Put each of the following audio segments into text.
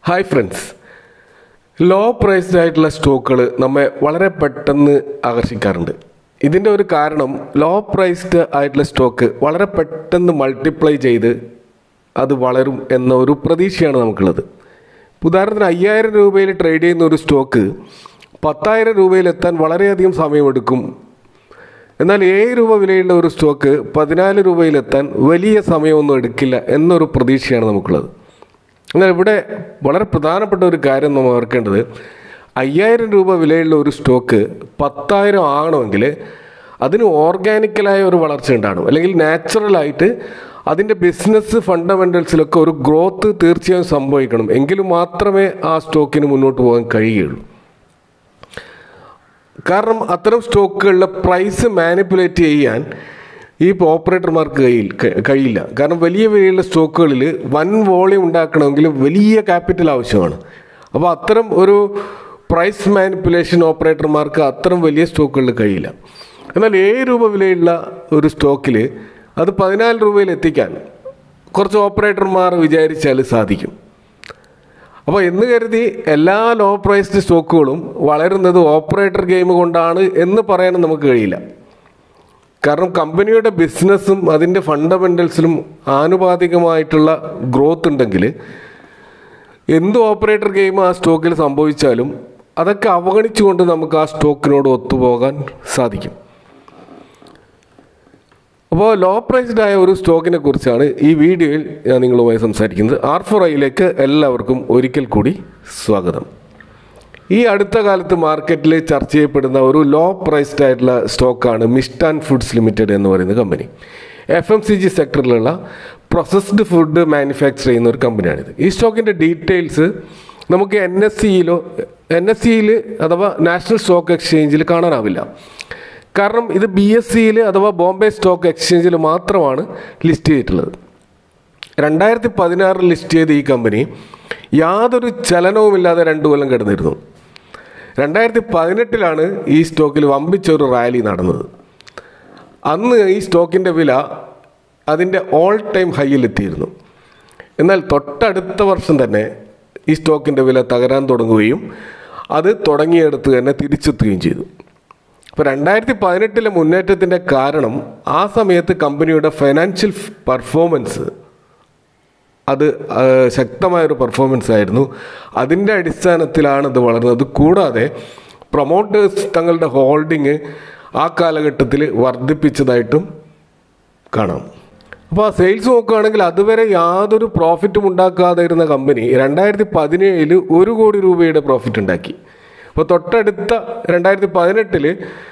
hi friends law priced ആയിട്ടുള്ള സ്റ്റോക്കുകൾ നമ്മെ വളരെ പെട്ടെന്ന് ആകർഷിക്കാറുണ്ട് ഇതിൻ്റെ ഒരു കാരണം ലോ പ്രൈസ്ഡ് ആയിട്ടുള്ള സ്റ്റോക്ക് വളരെ പെട്ടെന്ന് മൾട്ടിപ്ലൈ ചെയ്ത് അത് വളരും എന്ന ഒരു പ്രതീക്ഷയാണ് നമുക്കുള്ളത് ഉദാഹരണത്തിന് അയ്യായിരം രൂപയിൽ ട്രേഡ് ചെയ്യുന്ന ഒരു സ്റ്റോക്ക് പത്തായിരം രൂപയിലെത്താൻ വളരെയധികം സമയമെടുക്കും എന്നാൽ ഏഴ് രൂപ വിലയുള്ള ഒരു സ്റ്റോക്ക് പതിനാല് രൂപയിലെത്താൻ വലിയ സമയമൊന്നും എടുക്കില്ല എന്നൊരു പ്രതീക്ഷയാണ് നമുക്കുള്ളത് എന്നാൽ ഇവിടെ വളരെ പ്രധാനപ്പെട്ട ഒരു കാര്യം നമ്മൾ ഓർക്കേണ്ടത് അയ്യായിരം രൂപ വിലയുള്ള ഒരു സ്റ്റോക്ക് പത്തായിരം ആകണമെങ്കിൽ അതിന് ഓർഗാനിക്കലായ ഒരു വളർച്ച ഉണ്ടാകണം അല്ലെങ്കിൽ നാച്ചുറലായിട്ട് അതിൻ്റെ ബിസിനസ് ഫണ്ടമെൻ്റൽസിലൊക്കെ ഒരു ഗ്രോത്ത് തീർച്ചയായും സംഭവിക്കണം എങ്കിൽ മാത്രമേ ആ സ്റ്റോക്കിന് മുന്നോട്ട് പോകാൻ കഴിയുകയുള്ളൂ കാരണം അത്തരം സ്റ്റോക്കുകളിലെ പ്രൈസ് മാനിപ്പുലേറ്റ് ചെയ്യാൻ ഈ ഓപ്പറേറ്റർമാർക്ക് കയ്യിൽ കഴിയില്ല കാരണം വലിയ വിലയുള്ള സ്റ്റോക്കുകളിൽ വൻ വോളിയം ഉണ്ടാക്കണമെങ്കിൽ വലിയ ക്യാപിറ്റൽ ആവശ്യമാണ് അപ്പോൾ അത്തരം ഒരു പ്രൈസ് മാനിപ്പുലേഷൻ ഓപ്പറേറ്റർമാർക്ക് അത്തരം വലിയ സ്റ്റോക്കുകളിൽ കഴിയില്ല എന്നാൽ ഏഴ് രൂപ വിലയുള്ള ഒരു സ്റ്റോക്കിൽ അത് പതിനാല് രൂപയിൽ എത്തിക്കാൻ കുറച്ച് ഓപ്പറേറ്റർമാർ വിചാരിച്ചാൽ സാധിക്കും അപ്പോൾ എന്ന് കരുതി എല്ലാ ലോ പ്രൈസ്ഡ് സ്റ്റോക്കുകളും വളരുന്നത് ഓപ്പറേറ്റർ ഗെയിം കൊണ്ടാണ് എന്ന് പറയാനും നമുക്ക് കഴിയില്ല കാരണം കമ്പനിയുടെ ബിസിനസ്സും അതിൻ്റെ ഫണ്ടമെൻ്റൽസിലും ആനുപാതികമായിട്ടുള്ള ഗ്രോത്ത് ഉണ്ടെങ്കിൽ എന്ത് ഓപ്പറേറ്റർ ഗെയിം ആ സ്റ്റോക്കിൽ സംഭവിച്ചാലും അതൊക്കെ അവഗണിച്ചുകൊണ്ട് നമുക്ക് ആ സ്റ്റോക്കിനോട് ഒത്തുപോകാൻ സാധിക്കും അപ്പോൾ ലോ പ്രൈസ്ഡ് ആയ ഒരു സ്റ്റോക്കിനെ കുറിച്ചാണ് ഈ വീഡിയോയിൽ ഞാൻ നിങ്ങളുമായി സംസാരിക്കുന്നത് ആർ ഫോർ ഐയിലേക്ക് എല്ലാവർക്കും ഒരിക്കൽ കൂടി സ്വാഗതം ഈ അടുത്ത കാലത്ത് മാർക്കറ്റിൽ ചർച്ച ചെയ്യപ്പെടുന്ന ഒരു ലോ പ്രൈസ്ഡ് ആയിട്ടുള്ള സ്റ്റോക്കാണ് മിസ്റ്റാൻ ഫുഡ്സ് ലിമിറ്റഡ് എന്ന് പറയുന്ന company F M C G സെക്ടറിലുള്ള പ്രൊസസ്ഡ് ഫുഡ് മാനുഫാക്ചർ ചെയ്യുന്ന ഒരു കമ്പനിയാണിത് ഈ സ്റ്റോക്കിൻ്റെ ഡീറ്റെയിൽസ് നമുക്ക് എൻ എസ് സിയിലോ എൻ എസ് സിയിൽ അഥവാ നാഷണൽ സ്റ്റോക്ക് എക്സ്ചേഞ്ചിൽ കാണാനാവില്ല കാരണം ഇത് ബി എസ് സിയിൽ അഥവാ ബോംബെ സ്റ്റോക്ക് എക്സ്ചേഞ്ചിൽ മാത്രമാണ് ലിസ്റ്റ് ചെയ്തിട്ടുള്ളത് രണ്ടായിരത്തി പതിനാറിൽ ലിസ്റ്റ് ചെയ്ത ഈ കമ്പനി യാതൊരു ചലനവുമില്ലാതെ രണ്ടു കൊല്ലം കിടന്നിരുന്നു രണ്ടായിരത്തി പതിനെട്ടിലാണ് ഈ സ്റ്റോക്കിൽ വമ്പിച്ച ഒരു റാലി നടന്നത് അന്ന് ഈ സ്റ്റോക്കിൻ്റെ വില അതിൻ്റെ ഓൾ ടൈം ഹൈയിലെത്തിയിരുന്നു എന്നാൽ തൊട്ടടുത്ത വർഷം തന്നെ ഈ സ്റ്റോക്കിൻ്റെ വില തകരാൻ തുടങ്ങുകയും അത് തുടങ്ങിയെടുത്ത് തന്നെ തിരിച്ചെത്തുകയും ചെയ്തു അപ്പോൾ രണ്ടായിരത്തി പതിനെട്ടിലെ മുന്നേറ്റത്തിൻ്റെ കാരണം ആ സമയത്ത് കമ്പനിയുടെ ഫൈനാൻഷ്യൽ പെർഫോമൻസ് അത് ശക്തമായൊരു പെർഫോമൻസ് ആയിരുന്നു അതിൻ്റെ അടിസ്ഥാനത്തിലാണ് ഇത് വളർന്നത് കൂടാതെ പ്രൊമോട്ടേഴ്സ് തങ്ങളുടെ ഹോൾഡിങ് ആ കാലഘട്ടത്തിൽ വർദ്ധിപ്പിച്ചതായിട്ടും കാണാം അപ്പോൾ ആ സെയിൽസ് നോക്കുകയാണെങ്കിൽ അതുവരെ യാതൊരു പ്രോഫിറ്റും ഉണ്ടാക്കാതെ ഇരുന്ന കമ്പനി രണ്ടായിരത്തി പതിനേഴിൽ ഒരു കോടി രൂപയുടെ പ്രോഫിറ്റ് ഉണ്ടാക്കി അപ്പോൾ തൊട്ടടുത്ത രണ്ടായിരത്തി പതിനെട്ടിൽ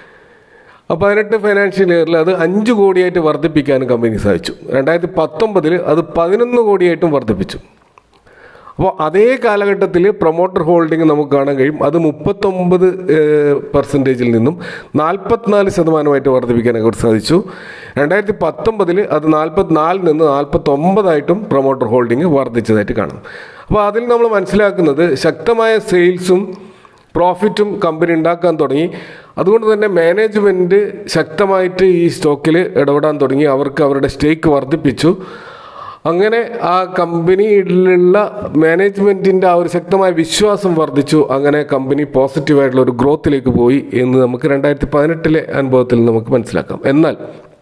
പതിനെട്ട് ഫൈനാൻഷ്യൽ ഇയറിൽ അത് അഞ്ച് കോടിയായിട്ട് വർദ്ധിപ്പിക്കാൻ കമ്പനി സാധിച്ചു രണ്ടായിരത്തി പത്തൊമ്പതിൽ അത് പതിനൊന്ന് കോടിയായിട്ടും വർദ്ധിപ്പിച്ചു അപ്പോൾ അതേ കാലഘട്ടത്തിൽ പ്രൊമോട്ടർ ഹോൾഡിംഗ് നമുക്ക് കാണാൻ കഴിയും അത് മുപ്പത്തൊമ്പത് പെർസെൻറ്റേജിൽ നിന്നും നാൽപ്പത്തിനാല് ശതമാനമായിട്ട് വർദ്ധിപ്പിക്കാൻ അവർ സാധിച്ചു രണ്ടായിരത്തി പത്തൊമ്പതിൽ അത് നാൽപ്പത്തിനാലിൽ നിന്ന് നാൽപ്പത്തൊമ്പതായിട്ടും പ്രൊമോട്ടർ ഹോൾഡിംഗ് വർദ്ധിച്ചതായിട്ട് കാണാം അപ്പോൾ അതിൽ നമ്മൾ മനസ്സിലാക്കുന്നത് ശക്തമായ സെയിൽസും പ്രോഫിറ്റും കമ്പനി ഉണ്ടാക്കാൻ തുടങ്ങി അതുകൊണ്ട് തന്നെ മാനേജ്മെൻറ്റ് ശക്തമായിട്ട് ഈ സ്റ്റോക്കിൽ ഇടപെടാൻ തുടങ്ങി അവർക്ക് അവരുടെ സ്റ്റേക്ക് വർദ്ധിപ്പിച്ചു അങ്ങനെ ആ കമ്പനിയിലുള്ള മാനേജ്മെൻറ്റിൻ്റെ ആ ഒരു ശക്തമായ വിശ്വാസം വർദ്ധിച്ചു അങ്ങനെ കമ്പനി പോസിറ്റീവായിട്ടുള്ള ഒരു ഗ്രോത്തിലേക്ക് പോയി എന്ന് നമുക്ക് രണ്ടായിരത്തി പതിനെട്ടിലെ അനുഭവത്തിൽ നമുക്ക് മനസ്സിലാക്കാം എന്നാൽ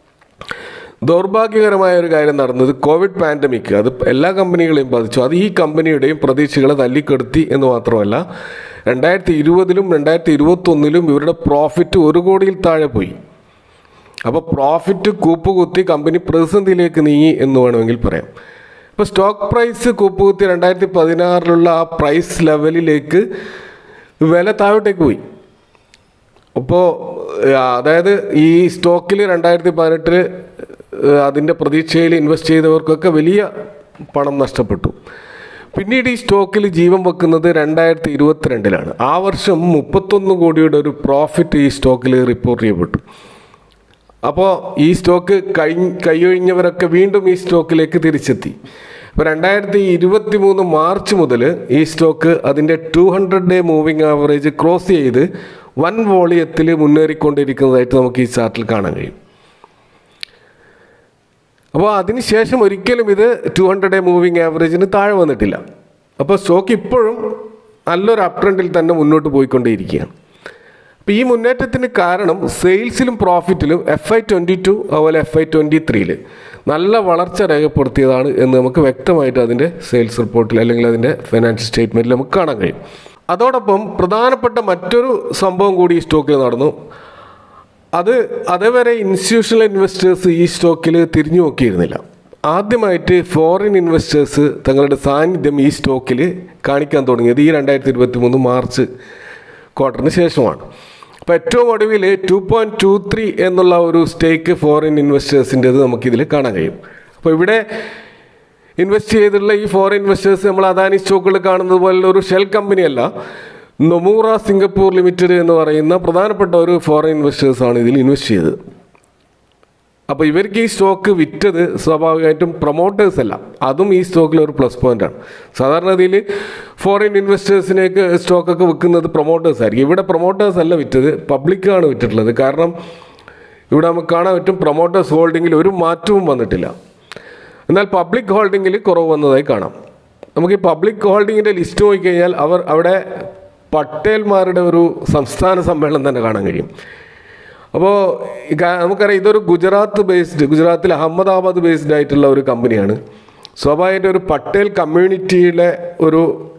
ദൗർഭാഗ്യകരമായ ഒരു കാര്യം നടന്നത് കോവിഡ് പാൻഡമിക് അത് എല്ലാ കമ്പനികളെയും ബാധിച്ചു അത് ഈ കമ്പനിയുടെയും പ്രതീക്ഷകളെ തല്ലിക്കെടുത്തി എന്ന് മാത്രമല്ല രണ്ടായിരത്തി ഇരുപതിലും രണ്ടായിരത്തി ഇരുപത്തൊന്നിലും ഇവരുടെ പ്രോഫിറ്റ് ഒരു കോടിയിൽ താഴെ പോയി അപ്പോൾ പ്രോഫിറ്റ് കൂപ്പുകുത്തി കമ്പനി പ്രതിസന്ധിയിലേക്ക് നീങ്ങി എന്ന് വേണമെങ്കിൽ പറയാം ഇപ്പോൾ സ്റ്റോക്ക് പ്രൈസ് കൂപ്പുകുത്തി രണ്ടായിരത്തി പതിനാറിലുള്ള ആ പ്രൈസ് ലെവലിലേക്ക് വില താഴോട്ടേക്ക് പോയി അപ്പോൾ അതായത് ഈ സ്റ്റോക്കിൽ രണ്ടായിരത്തി പതിനെട്ടിൽ അതിൻ്റെ പ്രതീക്ഷയിൽ ഇൻവെസ്റ്റ് ചെയ്തവർക്കൊക്കെ വലിയ പണം നഷ്ടപ്പെട്ടു പിന്നീട് ഈ സ്റ്റോക്കിൽ ജീവൻ വെക്കുന്നത് രണ്ടായിരത്തി ഇരുപത്തിരണ്ടിലാണ് ആ വർഷം മുപ്പത്തൊന്ന് കോടിയുടെ ഒരു പ്രോഫിറ്റ് ഈ സ്റ്റോക്കിൽ റിപ്പോർട്ട് ചെയ്യപ്പെട്ടു അപ്പോൾ ഈ സ്റ്റോക്ക് കൈ കൈയൊഴിഞ്ഞവരൊക്കെ വീണ്ടും ഈ സ്റ്റോക്കിലേക്ക് തിരിച്ചെത്തി ഇപ്പോൾ രണ്ടായിരത്തി ഇരുപത്തി മൂന്ന് മാർച്ച് മുതൽ ഈ സ്റ്റോക്ക് അതിൻ്റെ two hundred day moving average cross ചെയ്ത് വൻ വോളിയത്തിൽ മുന്നേറിക്കൊണ്ടിരിക്കുന്നതായിട്ട് നമുക്ക് ഈ ചാർട്ടിൽ കാണാൻ കഴിയും അപ്പോൾ അതിനുശേഷം ഒരിക്കലും ഇത് ടു ഹൺഡ്രഡ് ഡേ മൂവിങ് ആവറേജിന് താഴെ വന്നിട്ടില്ല അപ്പോൾ സ്റ്റോക്ക് ഇപ്പോഴും നല്ലൊരു അപ് ട്രെൻഡിൽ തന്നെ മുന്നോട്ട് പോയിക്കൊണ്ടേയിരിക്കുകയാണ് അപ്പോൾ ഈ മുന്നേറ്റത്തിന് കാരണം സെയിൽസിലും പ്രോഫിറ്റിലും എഫ് ഐ ട്വൻറ്റി ടു അതുപോലെ എഫ് ഐ ട്വൻറ്റി ത്രീയിൽ നല്ല വളർച്ച രേഖപ്പെടുത്തിയതാണ് എന്ന് നമുക്ക് വ്യക്തമായിട്ട് അതിൻ്റെ സെയിൽസ് റിപ്പോർട്ടിൽ അല്ലെങ്കിൽ അതിൻ്റെ ഫിനാൻഷ്യൽ സ്റ്റേറ്റ്മെൻറ്റിൽ നമുക്ക് കാണാൻ കഴിയും അതോടൊപ്പം പ്രധാനപ്പെട്ട മറ്റൊരു സംഭവം കൂടി ഈ സ്റ്റോക്കിൽ നടന്നു അത് അതുവരെ ഇൻസ്റ്റിറ്റ്യൂഷണൽ ഇൻവെസ്റ്റേഴ്സ് ഈ സ്റ്റോക്കിൽ തിരിഞ്ഞു നോക്കിയിരുന്നില്ല ആദ്യമായിട്ട് ഫോറിൻ ഇൻവെസ്റ്റേഴ്സ് തങ്ങളുടെ സാന്നിധ്യം ഈ സ്റ്റോക്കിൽ കാണിക്കാൻ തുടങ്ങിയത് ഈ രണ്ടായിരത്തി ഇരുപത്തി മൂന്ന് മാർച്ച് ക്വാർട്ടറിന് ശേഷമാണ് അപ്പോൾ ഏറ്റവും ഒടുവിൽ ടു പോയിൻറ്റ് ടു ത്രീ എന്നുള്ള ഒരു സ്റ്റേക്ക് ഫോറിൻ ഇൻവെസ്റ്റേഴ്സിൻ്റെത് നമുക്കിതിൽ കാണാൻ കഴിയും അപ്പോൾ ഇവിടെ ഇൻവെസ്റ്റ് ചെയ്തിട്ടുള്ള ഈ ഫോറിൻ ഇൻവെസ്റ്റേഴ്സ് നമ്മൾ അദാനി സ്റ്റോക്കുകൾ കാണുന്നത് പോലുള്ള ഒരു ഷെൽ കമ്പനിയല്ല നൊമൂറ സിംഗപ്പൂർ ലിമിറ്റഡ് എന്ന് പറയുന്ന പ്രധാനപ്പെട്ട ഒരു ഫോറിൻ ഇൻവെസ്റ്റേഴ്സാണ് ഇതിൽ ഇൻവെസ്റ്റ് ചെയ്തത് അപ്പോൾ ഇവർക്ക് ഈ സ്റ്റോക്ക് വിറ്റത് സ്വാഭാവികമായിട്ടും പ്രൊമോട്ടേഴ്സ് അല്ല അതും ഈ സ്റ്റോക്കിൽ ഒരു പ്ലസ് പോയിന്റാണ് സാധാരണ ഇതിൽ ഫോറിൻ ഇൻവെസ്റ്റേഴ്സിനേക്ക് സ്റ്റോക്കൊക്കെ വിൽക്കുന്നത് പ്രൊമോട്ടേഴ്സ് ആയിരിക്കും ഇവിടെ പ്രൊമോട്ടേഴ്സ് അല്ല വിറ്റത് പബ്ലിക്കാണ് വിറ്റിട്ടുള്ളത് കാരണം ഇവിടെ നമുക്ക് കാണാൻ പറ്റും പ്രൊമോട്ടേഴ്സ് ഹോൾഡിങ്ങിൽ ഒരു മാറ്റവും വന്നിട്ടില്ല എന്നാൽ പബ്ലിക് ഹോൾഡിങ്ങിൽ കുറവ് വന്നതായി കാണാം നമുക്ക് ഈ പബ്ലിക് ഹോൾഡിങ്ങിൻ്റെ ലിസ്റ്റ് നോക്കിക്കഴിഞ്ഞാൽ അവർ അവിടെ പട്ടേൽമാരുടെ ഒരു സംസ്ഥാന സമ്മേളനം തന്നെ കാണാൻ കഴിയും അപ്പോൾ നമുക്കറിയാം ഇതൊരു ഗുജറാത്ത് ബേസ്ഡ് ഗുജറാത്തിൽ അഹമ്മദാബാദ് ബേസ്ഡ് ആയിട്ടുള്ള ഒരു കമ്പനിയാണ് സ്വാഭാവികമായിട്ട് ഒരു പട്ടേൽ കമ്മ്യൂണിറ്റിയിലെ ഒരു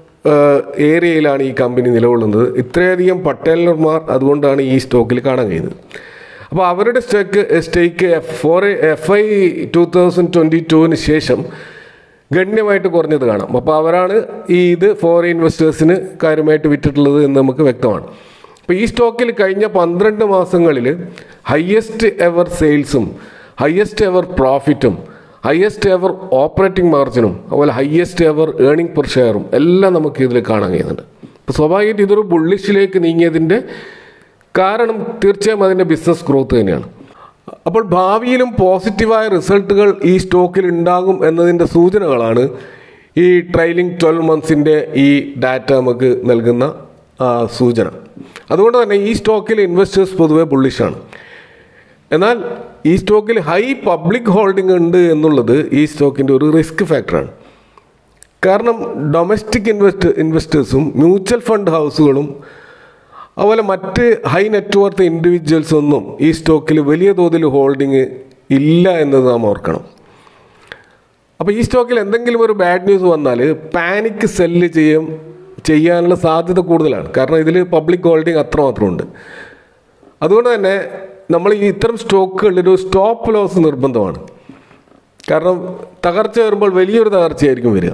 ഏരിയയിലാണ് ഈ കമ്പനി നിലകൊള്ളുന്നത് ഇത്രയധികം പട്ടേലർമാർ അതുകൊണ്ടാണ് ഈ സ്റ്റോക്കിൽ കാണാൻ കഴിയുന്നത് അപ്പോൾ അവരുടെ stake stake for F I two thousand twenty ടുവിന് ശേഷം ഗണ്യമായിട്ട് കുറഞ്ഞത് കാണാം അപ്പോൾ അവരാണ് ഈ ഇത് ഫോറിൻ ഇൻവെസ്റ്റേഴ്സിന് കാര്യമായിട്ട് വിറ്റിട്ടുള്ളത് എന്ന് നമുക്ക് വ്യക്തമാണ് അപ്പോൾ ഈ സ്റ്റോക്കിൽ കഴിഞ്ഞ പന്ത്രണ്ട് മാസങ്ങളിൽ ഹയസ്റ്റ് എവർ സെയിൽസും ഹയസ്റ്റ് എവർ പ്രോഫിറ്റും ഹയസ്റ്റ് എവർ ഓപ്പറേറ്റിംഗ് മാർജിനും അതുപോലെ ഹയസ്റ്റ് എവർ ഏണിംഗ് പെർ ഷെയറും എല്ലാം നമുക്ക് ഇതിൽ കാണാൻ കഴിയുന്നുണ്ട് അപ്പോൾ സ്വാഭാവികമായിട്ട് ഇതൊരു ബുള്ളിഷിലേക്ക് നീങ്ങിയതിൻ്റെ കാരണം തീർച്ചയായും അതിൻ്റെ ബിസിനസ് ഗ്രോത്ത് തന്നെയാണ് അപ്പോൾ ഭാവിയിലും പോസിറ്റീവായ റിസൾട്ടുകൾ ഈ സ്റ്റോക്കിൽ ഉണ്ടാകും എന്നതിൻ്റെ സൂചനകളാണ് ഈ ട്രെയിലിംഗ് ട്വൽവ് മന്ത്സിൻ്റെ ഈ ഡാറ്റ നമുക്ക് നൽകുന്ന ആ, സൂചന അതുകൊണ്ട് തന്നെ ഈ സ്റ്റോക്കിൽ ഇൻവെസ്റ്റേഴ്സ് പൊതുവെ ബുള്ളിഷാണ് എന്നാൽ ഈ സ്റ്റോക്കിൽ ഹൈ പബ്ലിക് ഹോൾഡിംഗ് ഉണ്ട് എന്നുള്ളത് ഈ സ്റ്റോക്കിൻ്റെ ഒരു റിസ്ക് ഫാക്ടറാണ് കാരണം ഡൊമസ്റ്റിക് ഇൻവെസ്റ്റ് ഇൻവെസ്റ്റേഴ്സും മ്യൂച്വൽ ഫണ്ട് ഹൗസുകളും അതുപോലെ മറ്റ് ഹൈ നെറ്റ്വർത്ത് ഇൻഡിവിജ്വൽസ് ഒന്നും ഈ സ്റ്റോക്കിൽ വലിയ തോതിൽ ഹോൾഡിങ് ഇല്ല എന്നത് നാം ഓർക്കണം അപ്പോൾ ഈ സ്റ്റോക്കിൽ എന്തെങ്കിലും ഒരു ബാഡ് ന്യൂസ് വന്നാൽ പാനിക് സെല്ല് ചെയ്യും ചെയ്യാനുള്ള സാധ്യത കൂടുതലാണ് കാരണം ഇതിൽ പബ്ലിക് ഹോൾഡിംഗ് അത്രമാത്രമുണ്ട് അതുകൊണ്ട് തന്നെ നമ്മൾ ഈ ഇത്തരം സ്റ്റോക്കുകളിൽ ഒരു സ്റ്റോപ്പ് ലോസ് നിർബന്ധമാണ് കാരണം തകർച്ച വരുമ്പോൾ വലിയൊരു തകർച്ചയായിരിക്കും വരിക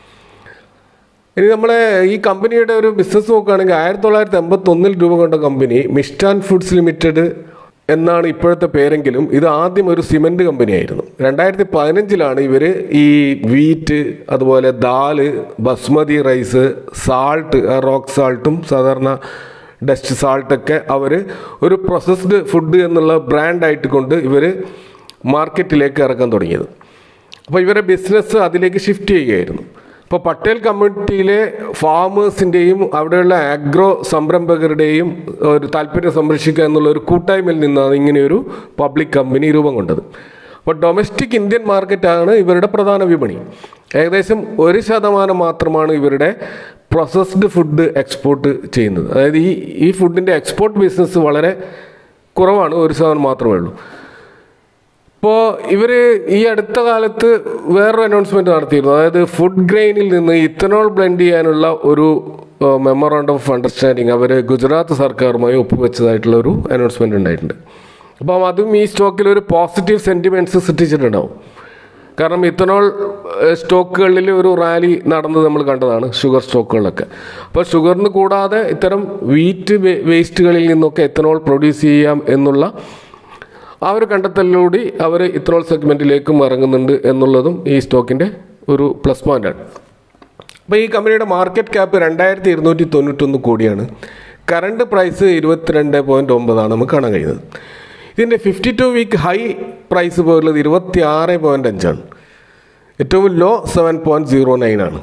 ഇനി നമ്മളെ ഈ കമ്പനിയുടെ ഒരു ബിസിനസ് നോക്കുകയാണെങ്കിൽ ആയിരത്തി തൊള്ളായിരത്തി എൺപത്തി ഒന്നിൽ രൂപം കൊണ്ട കമ്പനി മിഷ്ടാൻ ഫുഡ്സ് ലിമിറ്റഡ് എന്നാണ് ഇപ്പോഴത്തെ പേരെങ്കിലും ഇത് ആദ്യം ഒരു സിമൻറ്റ് കമ്പനിയായിരുന്നു രണ്ടായിരത്തി പതിനഞ്ചിലാണ് ഇവർ ഈ വീറ്റ് അതുപോലെ dal basmati rice salt rock സാൾട്ടും സാധാരണ ഡസ്റ്റ് സാൾട്ടൊക്കെ അവർ ഒരു പ്രോസസ്ഡ് ഫുഡ് എന്നുള്ള ബ്രാൻഡായിട്ട് കൊണ്ട് ഇവർ മാർക്കറ്റിലേക്ക് ഇറക്കാൻ തുടങ്ങിയത് അപ്പോൾ ഇവരെ ബിസിനസ് അതിലേക്ക് ഷിഫ്റ്റ് ചെയ്യുകയായിരുന്നു അപ്പോൾ പട്ടേൽ കമ്മ്യൂണിറ്റിയിലെ ഫാമേഴ്സിൻ്റെയും അവിടെയുള്ള ആഗ്രോ സംരംഭകരുടെയും ഒരു താല്പര്യം സംരക്ഷിക്കുക എന്നുള്ള ഒരു കൂട്ടായ്മയിൽ നിന്നാണ് ഇങ്ങനെയൊരു പബ്ലിക് കമ്പനി രൂപം കൊണ്ടത് അപ്പോൾ ഡൊമസ്റ്റിക് ഇന്ത്യൻ മാർക്കറ്റാണ് ഇവരുടെ പ്രധാന വിപണി ഏകദേശം ഒരു ശതമാനം മാത്രമാണ് ഇവരുടെ പ്രോസസ്ഡ് ഫുഡ് എക്സ്പോർട്ട് ചെയ്യുന്നത് അതായത് ഈ ഈ ഫുഡിൻ്റെ എക്സ്പോർട്ട് ബിസിനസ് വളരെ കുറവാണ് ഒരു ശതമാനം മാത്രമേ ഉള്ളൂ ഇപ്പോൾ ഇവർ ഈ അടുത്ത കാലത്ത് വേറൊരു അനൗൺസ്മെൻറ്റ് നടത്തിയിരുന്നു അതായത് ഫുഡ് ഗ്രെയിനിൽ നിന്ന് ഇത്തനോൾ ബ്ലെൻഡ് ചെയ്യാനുള്ള ഒരു മെമ്മോറാണ്ടം ഓഫ് അണ്ടർസ്റ്റാൻഡിങ് അവർ ഗുജറാത്ത് സർക്കാരുമായി ഒപ്പുവെച്ചതായിട്ടുള്ള ഒരു അനൗൺസ്മെൻറ്റ് ഉണ്ടായിട്ടുണ്ട് അപ്പം അതും ഈ സ്റ്റോക്കിൽ ഒരു പോസിറ്റീവ് സെൻറ്റിമെൻറ്റ്സ് സൃഷ്ടിച്ചിട്ടുണ്ടാവും കാരണം ഇത്തനോൾ ഏഹ്, സ്റ്റോക്കുകളിൽ ഒരു റാലി നടന്നത് നമ്മൾ കണ്ടതാണ് ഷുഗർ സ്റ്റോക്കുകളിലൊക്കെ അപ്പോൾ ഷുഗറിന് കൂടാതെ ഇത്തരം വീറ്റ് വേ- വേസ്റ്റുകളിൽ നിന്നൊക്കെ എത്തനോൾ പ്രൊഡ്യൂസ് ചെയ്യാം എന്നുള്ള ആ ഒരു കണ്ടെത്തലിലൂടെ അവർ ഇത്തനോൾ സെഗ്മെൻറ്റിലേക്കും ഇറങ്ങുന്നുണ്ട് എന്നുള്ളതും ഈ സ്റ്റോക്കിൻ്റെ ഒരു പ്ലസ് പോയിൻ്റാണ് അപ്പോൾ ഈ കമ്പനിയുടെ മാർക്കറ്റ് ക്യാപ്പ് രണ്ടായിരത്തി ഇരുന്നൂറ്റി തൊണ്ണൂറ്റൊന്ന് കോടിയാണ് കറണ്ട് പ്രൈസ് ഇരുപത്തിരണ്ട് പോയിൻറ്റ് ഒമ്പതാണ് നമുക്ക് കാണാൻ കഴിയുന്നത് ഇതിൻ്റെ fifty two week high price പോലുള്ളത് ഇരുപത്തി ആറ് പോയിൻറ്റ് അഞ്ചാണ് ഏറ്റവും low seven point zero nine ആണ്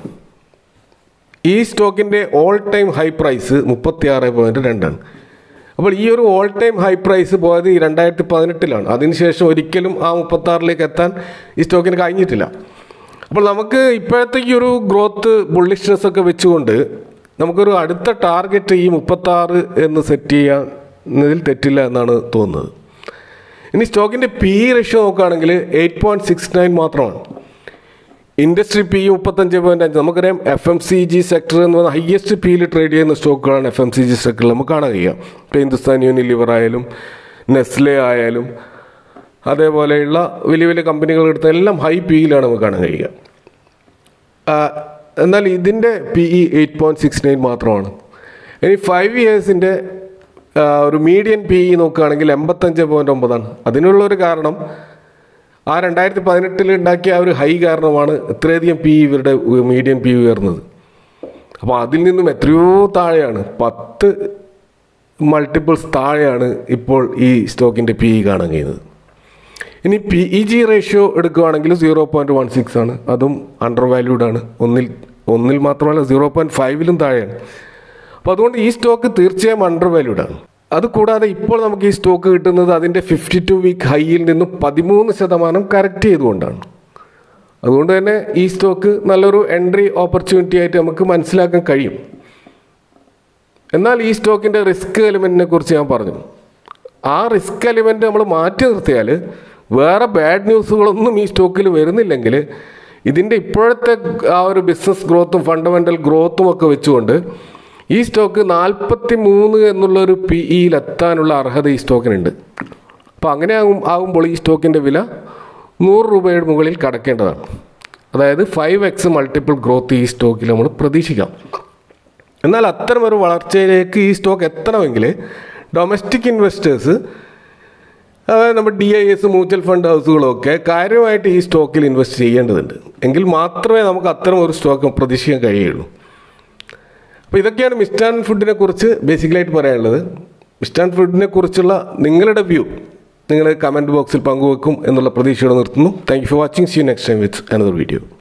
ഈ സ്റ്റോക്കിൻ്റെ ഓൾ ടൈം ഹൈ പ്രൈസ് മുപ്പത്തി ആറ് പോയിൻറ്റ് രണ്ടാണ് അപ്പോൾ ഈ ഒരു ഓൾ ടൈം ഹൈ പ്രൈസ് പോയത് ഈ രണ്ടായിരത്തി പതിനെട്ടിലാണ് അതിനുശേഷം ഒരിക്കലും ആ മുപ്പത്താറിലേക്ക് എത്താൻ ഈ സ്റ്റോക്കിന് കഴിഞ്ഞിട്ടില്ല അപ്പോൾ നമുക്ക് ഇപ്പോഴത്തേക്ക് ഒരു ഗ്രോത്ത് ബുള്ളിഷ്നെസ് ഒക്കെ വെച്ചുകൊണ്ട് നമുക്കൊരു അടുത്ത ടാർഗറ്റ് ഈ മുപ്പത്താറ് എന്ന് സെറ്റ് ചെയ്യാന്നതിൽ തെറ്റില്ല എന്നാണ് തോന്നുന്നത് ഇനി സ്റ്റോക്കിൻ്റെ പി റേഷ്യോ നോക്കുകയാണെങ്കിൽ എയ്റ്റ് പോയിൻറ്റ് സിക്സ് നയൻ മാത്രമാണ് ഇൻഡസ്ട്രി പി മുപ്പത്തഞ്ച് പോയിന്റ് അഞ്ച് നമുക്കറിയാം F M C G sector എന്ന് പറഞ്ഞാൽ ഹയസ്റ്റ് പിയിൽ ട്രേഡ് ചെയ്യുന്ന സ്റ്റോക്കുകളാണ് എഫ് എം സി ജി സെക്ടറിൽ നമുക്ക് കാണാൻ കഴിയാം ഇപ്പോൾ ഹിന്ദുസ്ഥാൻ യൂണിലിവർ ആയാലും നെസ്ലെ ആയാലും അതേപോലെയുള്ള വലിയ വലിയ കമ്പനികൾ എടുത്ത എല്ലാം ഹൈ പിയിലാണ് നമുക്ക് കാണാൻ കഴിയുക ആ, എന്നാൽ ഇതിൻ്റെ P E eight point six nine മാത്രമാണ് ഇനി ഫൈവ് ഇയേഴ്സിൻ്റെ ഒരു മീഡിയൻ പി ഇ നോക്കുകയാണെങ്കിൽ എൺപത്തഞ്ച് പോയിൻറ്റ് ഒമ്പതാണ് അതിനുള്ളൊരു കാരണം ആ രണ്ടായിരത്തി പതിനെട്ടിൽ ഉണ്ടാക്കിയ ആ ഒരു ഹൈ കാരണമാണ് ഇത്രയധികം പി ഇവരുടെ മീഡിയൻ പി ഉയർന്നത് അപ്പോൾ അതിൽ നിന്നും എത്രയോ താഴെയാണ് പത്ത് മൾട്ടിപ്പിൾസ് താഴെയാണ് ഇപ്പോൾ ഈ സ്റ്റോക്കിൻ്റെ പി ഇ കാണാൻ കഴിയുന്നത് ഇനി പി ഇ ജി റേഷ്യോ എടുക്കുകയാണെങ്കിൽ സീറോ പോയിൻറ്റ് വൺ സിക്സ് ആണ് അതും അണ്ടർ വാല്യൂഡ് ആണ് ഒന്നിൽ ഒന്നിൽ മാത്രമല്ല സീറോ പോയിൻറ്റ് ഫൈവിലും താഴെയാണ് അപ്പോൾ അതുകൊണ്ട് ഈ സ്റ്റോക്ക് തീർച്ചയായും അണ്ടർ വാല്യൂഡ് ആണ് അതുകൂടാതെ ഇപ്പോൾ നമുക്ക് ഈ സ്റ്റോക്ക് കിട്ടുന്നത് അതിൻ്റെ ഫിഫ്റ്റി ടു വീക്ക് ഹൈയിൽ നിന്നും പതിമൂന്ന് ശതമാനം കറക്റ്റ് ചെയ്തുകൊണ്ടാണ് അതുകൊണ്ട് തന്നെ ഈ സ്റ്റോക്ക് നല്ലൊരു എൻട്രി ഓപ്പർച്യൂണിറ്റി ആയിട്ട് നമുക്ക് മനസ്സിലാക്കാൻ കഴിയും എന്നാൽ ഈ സ്റ്റോക്കിൻ്റെ റിസ്ക് എലിമെൻറ്റിനെ കുറിച്ച് ഞാൻ പറഞ്ഞു ആ റിസ്ക് എലിമെൻറ്റ് നമ്മൾ മാറ്റി നിർത്തിയാൽ വേറെ ബാഡ് ന്യൂസുകളൊന്നും ഈ സ്റ്റോക്കിൽ വരുന്നില്ലെങ്കിൽ ഇതിൻ്റെ ഇപ്പോഴത്തെ ആ ഒരു ബിസിനസ് ഗ്രോത്തും ഫണ്ടമെൻ്റൽ ഗ്രോത്തും ഒക്കെ വെച്ചുകൊണ്ട് ഈ സ്റ്റോക്ക് നാൽപ്പത്തി മൂന്ന് എന്നുള്ളൊരു പി ഇയിൽ എത്താനുള്ള അർഹത ഈ സ്റ്റോക്കിനുണ്ട് അപ്പോൾ അങ്ങനെ ആകും ആകുമ്പോൾ ഈ സ്റ്റോക്കിൻ്റെ വില നൂറ് രൂപയുടെ മുകളിൽ കടക്കേണ്ടതാണ് അതായത് ഫൈവ് എക്സ് മൾട്ടിപ്പിൾ ഗ്രോത്ത് ഈ സ്റ്റോക്കിൽ നമ്മൾ പ്രതീക്ഷിക്കാം എന്നാൽ അത്തരമൊരു വളർച്ചയിലേക്ക് ഈ സ്റ്റോക്ക് എത്തണമെങ്കിൽ ഡൊമസ്റ്റിക് ഇൻവെസ്റ്റേഴ്സ് അതായത് നമ്മുടെ D I S mutual fund ഹൗസുകളൊക്കെ കാര്യമായിട്ട് ഈ സ്റ്റോക്കിൽ ഇൻവെസ്റ്റ് ചെയ്യേണ്ടതുണ്ട് എങ്കിൽ മാത്രമേ നമുക്ക് അത്തരം ഒരു സ്റ്റോക്ക് പ്രതീക്ഷിക്കാൻ കഴിയുള്ളൂ അപ്പോൾ ഇതൊക്കെയാണ് മിസ്റ്റാൻ ഫുഡിനെ കുറിച്ച് ബേസിക്കലായിട്ട് പറയാനുള്ളത് മിസ്റ്റാൻ ഫുഡിനെ കുറിച്ചുള്ള നിങ്ങളുടെ വ്യൂ നിങ്ങൾ കമൻറ്റ് ബോക്സിൽ പങ്കുവെക്കും എന്നുള്ള പ്രതീക്ഷയോടെ നിർത്തുന്നു thank you for watching see next time with another video